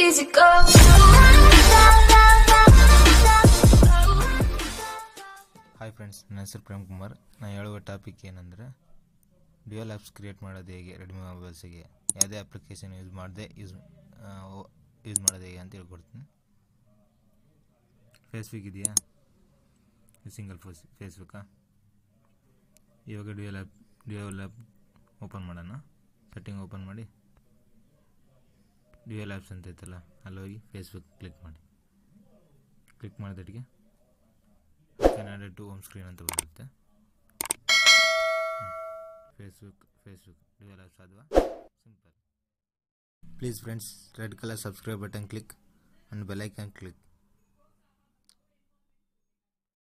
easy go. Hi friends ನನ್ನ ಹೆಸರು ಪ್ರೇಮ್ ಕುಮಾರ್ ನಾನು ಹೇಳುವ ಟಾಪಿಕ್ ಏನಂದರೆ ಡ್ಯುಯಲ್ ಆ್ಯಪ್ಸ್ ಕ್ರಿಯೇಟ್ ಮಾಡೋದು ಹೇಗೆ ರೆಡ್ಮಿ ಮೊಬೈಲ್ಸಿಗೆ ಯಾವುದೇ ಅಪ್ಲಿಕೇಶನ್ ಯೂಸ್ ಮಾಡದೆ ಯೂಸ್ ಯೂಸ್ ಮಾಡೋದು ಹೇಗೆ ಅಂತ ಹೇಳ್ಕೊಡ್ತೀನಿ ಫೇಸ್ಬುಕ್ ಇದೆಯಾ ಸಿಂಗಲ್ ಫೇಸ್ ಫೇಸ್ಬುಕ್ಕಾ ಇವಾಗ dual app dual app open ಮಾಡೋಣ ಸೆಟ್ಟಿಂಗ್ ಓಪನ್ ಮಾಡಿ ಡ್ಯುಯಲ್ ಆ್ಯಪ್ಸ್ ಅಂತ ಐತಲ್ಲ ಅಲ್ಲಿ ಹೋಗಿ ಫೇಸ್ಬುಕ್ ಕ್ಲಿಕ್ ಮಾಡಿ ಕ್ಲಿಕ್ ಮಾಡಿದಟ್ಟಿಗೆ ಕೆನಡಾ ಟು ಹೋಮ್ ಸ್ಕ್ರೀನ್ ಅಂತ ಬರುತ್ತೆ ಫೇಸ್ಬುಕ್ ಫೇಸ್ಬುಕ್ ಡ್ಯುಯಲ್ ಆ್ಯಪ್ಸ್ ಆದ್ವಾ simple please friends red colour subscribe button click and bell icon click